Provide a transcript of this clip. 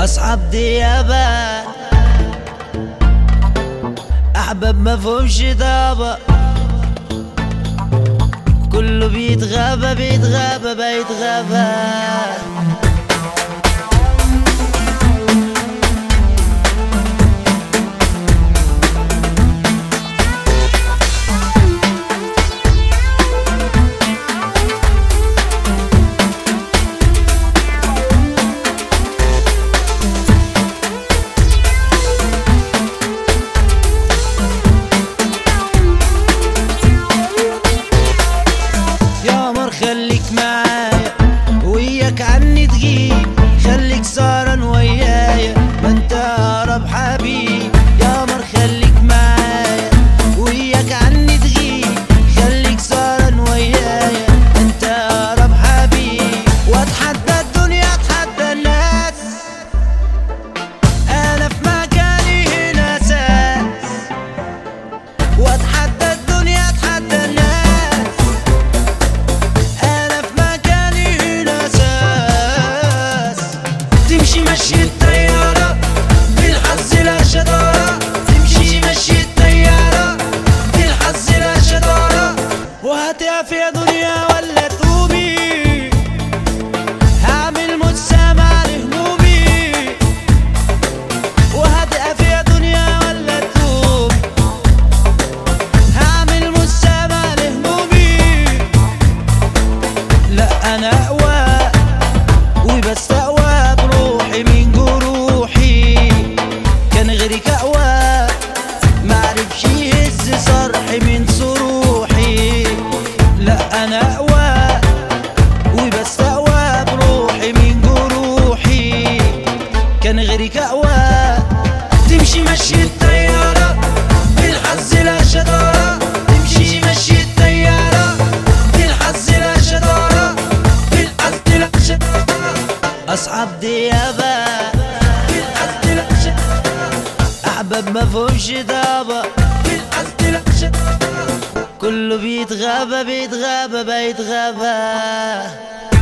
أصحاب ديابة أحباب ما فهمش ضابة كله بيتغابى بيتغابى بيتغابى يا مر خليك معايا وياك عني تغيب خليك سهران ويايا ما انت اقرب حبيب يا مر خليك معايا وياك عني تغيب خليك سهران ويايا انت اقرب حبيب واتحدى الدنيا اتحدى الناس انا في مكاني هنا اساس واتحدى الدنيا اتحدى الناس انا في مكاني هنا اساس تمشي مشي الطيارة بالحظ لا شطارة تمشي مشي الطيارة بالحظ لا شطارة وهتقف يا دنيا ولا تقومي هعمل مسامع لهمومي وهتقف يا دنيا ولا تقومي هعمل مسامع لهمومي لا انا اقوى وبستقوى بروحي من جروحي كان غيرك اقوى معرفش يهز صرحي من صروحي لا انا اقوى وبستقوى بروحي من جروحي كان غيرك اقوى تمشي مشي الطيارة بالحظ لا شطارة تمشي مشي الطيارة بالحظ لا شطارة بالحظ لا شطارة أصحاب ديابة بالحظ لا شطارة أحباب ما فهمش ضابة بالحظ لا شطارة كله بيتغابى بيتغابى بيتغابى